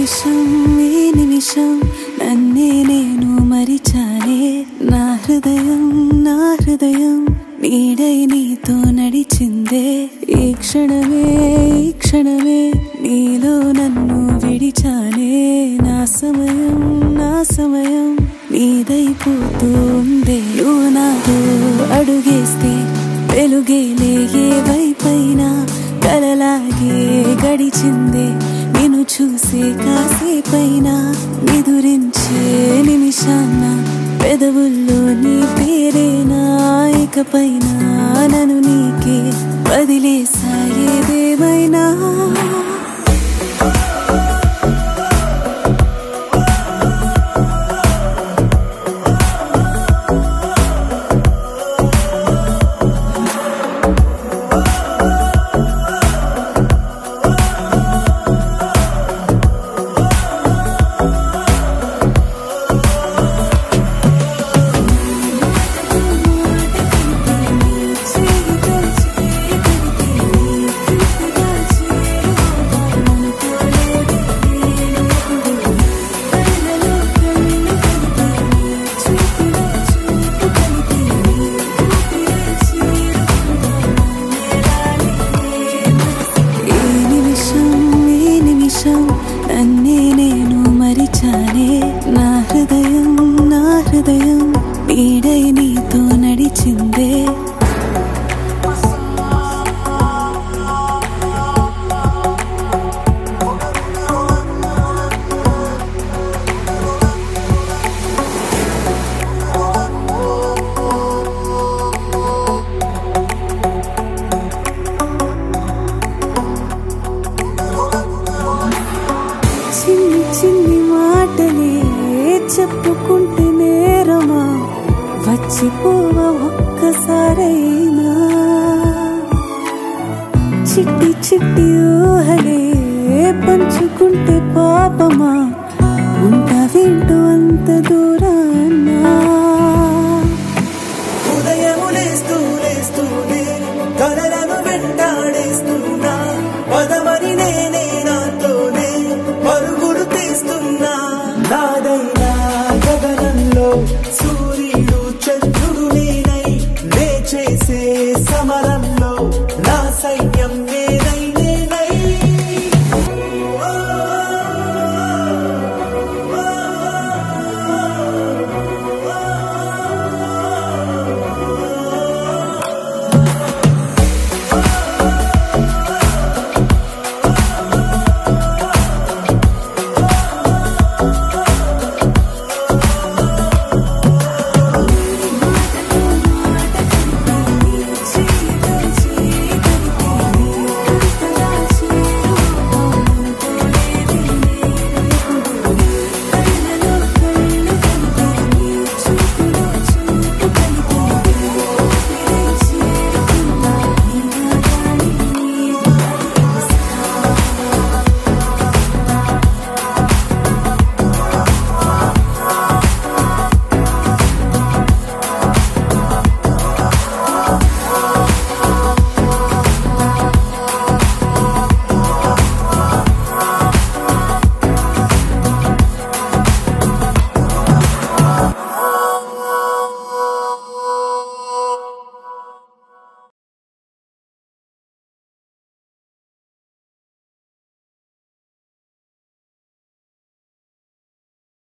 నిమిషం ఈ నిమిషం నన్నే నేను మరిచానే నా హృదయం నా హృదయం నీడై నీతో నడిచిందే ఈ క్షణమే ఈ క్షణమే నీలో నన్ను విడిచానే నా సమయం నా సమయం నీదైపోతూ ఉందే నువ్వు నాతో అడుగేస్తే వెలుగేలే ఏ వైపైనా కలలాగే గడిచిందే నిన్ను చూసే కాసేపైనా నిదురించే నిమిషాన్న పెదవుల్లో నీ పేరేనా ఇకపైన నన్ను నీకే వదిలేసాయేదేమైనా ఈ నిమిషం ఈ నిమిషం నన్నే నేను మరిచానే నా హృదయం నా హృదయం నీడై నీతో నడిచిందే చిన్ని చిన్ని మాటలే చెప్పుకుంటే నేరమా వచ్చిపోవ ఒక్కసారైనా చిట్టి చిట్టి ఊహలే పంచుకుంటే పాపమా ఉంటావేంటో అంత దూరాన్నా ఉదయము లేస్తూ లేస్తూనే కలలను వెంటాడేస్తున్నా పదమని నేనే నాతోనే పరుగులు తీస్తున్నా నాదైనా గగనంలో సూర్యుడు చంద్రుడు నేనై నే చేసే సమరం